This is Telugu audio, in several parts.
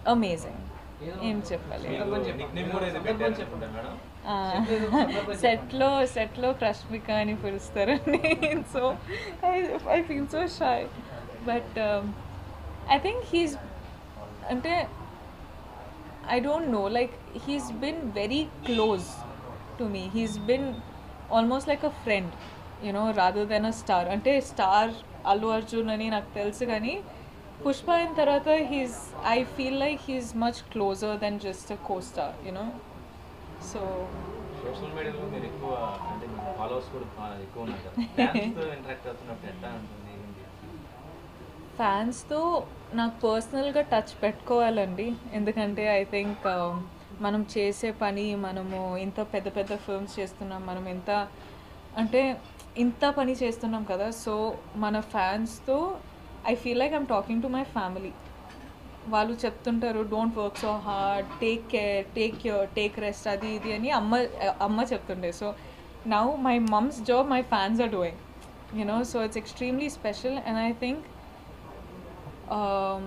అమేజింగ్ ఏం చెప్పాలి నిక్నేమ్ కూడా ఏదో పెట్టారు అనుకుంటా మేడం సెట్లో సెట్లో క్రష్మిక అని పిలుస్తారండి so I I feel so shy but I think he's అంటే I don't know. Like he's been very close to me. He's been almost like a friend, you know, rather than a star. అంటే స్టార్ అల్లు అర్జున్ అని నాకు తెలుసు కానీ పుష్ప అయిన తర్వాత he's I feel like he's much closer than just a co star you know so social మీడియాలో మీరు ఎక్కువ అంటే ఫాలోవర్స్ కూడా ఆ, ఎక్కువ ఉన్నారు కదా ఫ్యాన్స్తో ఇంటరాక్ట్ అవుతున్నప్పుడు ఎట్లా ఉంటుంది ఏంటి? ఫ్యాన్స్తో నాకు పర్సనల్గా టచ్ పెట్టుకోవాలండి ఎందుకంటే ఐ థింక్ మనం చేసే పని మనము ఇంత పెద్ద పెద్ద ఫిల్మ్స్ చేస్తున్నాం మనం ఎంత అంటే ఇంత పని చేస్తున్నాం కదా సో మన ఫ్యాన్స్తో I feel like I'm talking to my family వాళ్ళు చెప్తుంటారు don't work so hard take care take your take rest అది ఇది అని అమ్మ అమ్మ చెప్తుండే so now my mom's job my fans are doing you know so it's extremely special and I think um,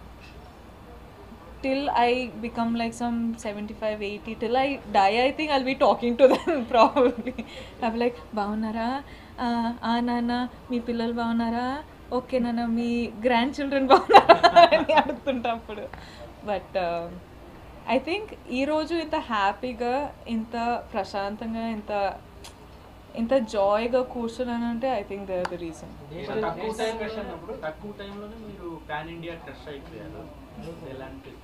till I become like some 75, 80, till I die, I think I'll be talking to them probably. I'll be like, బాగున్నారా ఆ నాన్న మీ పిల్లలు బాగున్నారా ఓకే నాన్న మీ గ్రాండ్ చిల్డ్రన్ బాగున్నారా అని అడుగుతుంటా అప్పుడు బట్ ఐ థింక్ ఈరోజు ఇంత హ్యాపీగా ఇంత ప్రశాంతంగా ఇంత ఇంత జాయ్గా కూర్చున్నానంటే I think they are the reason తక్కువ టైం అన్నప్పుడు తక్కువ టైంలోనే మీరు పాన్ ఇండియా క్రష్ అయిపోయారు ఎలా అనిపిస్తుంది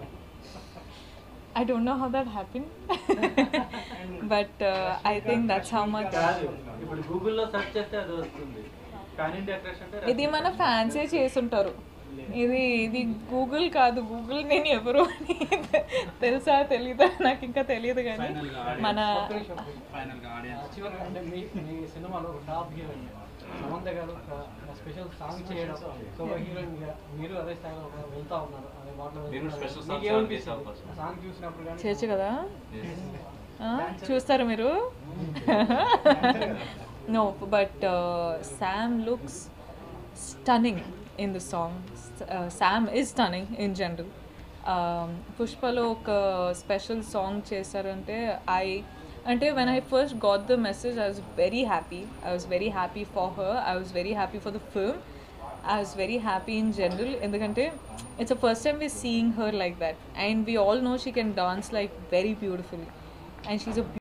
I don't know how that happened, but uh, I think that's how much. కాదు ఇప్పుడు గూగుల్లో సెర్చ్ చేస్తే అది వస్తుంది పాన్ ఇండియా క్రష్ అంటే ఇది మన ఫ్యాన్సే చేసుంటారు ఇది ఇది గూగుల్ కాదు గూగుల్ నేను ఎవరు అని తెలుసా తెలీదా నాకు ఇంకా తెలియదు కానీ మన చివరికి అంటే మీ మీ సినిమాలో ఒక టాప్ హీరోయిన్ సమంత గారు ఒక స్పెషల్ సాంగ్ చేయడం సో ఒక హీరోయిన్ గా మీరు అదే స్థాయిలో ఒక వెళ్తా ఉన్నారు అదే వాటిలో మీరు special song మీకు చేసే ఏమనిపిస్తుంది అవకాశం. సాంగ్ చూసినప్పుడు కానీ చేయొచ్చు కదా Yes. ఆ, చూస్తారు మీరు no but Sam looks stunning in the song Sam is stunning in general పుష్పలో ఒక స్పెషల్ సాంగ్ చేశారంటే ఐ అంటే when I first got the message I was very happy I was very happy for her I was very happy for the film I was very happy in general ఎందుకంటే it's the first time we're seeing her like that and we all know she can dance like very beautifully and she's a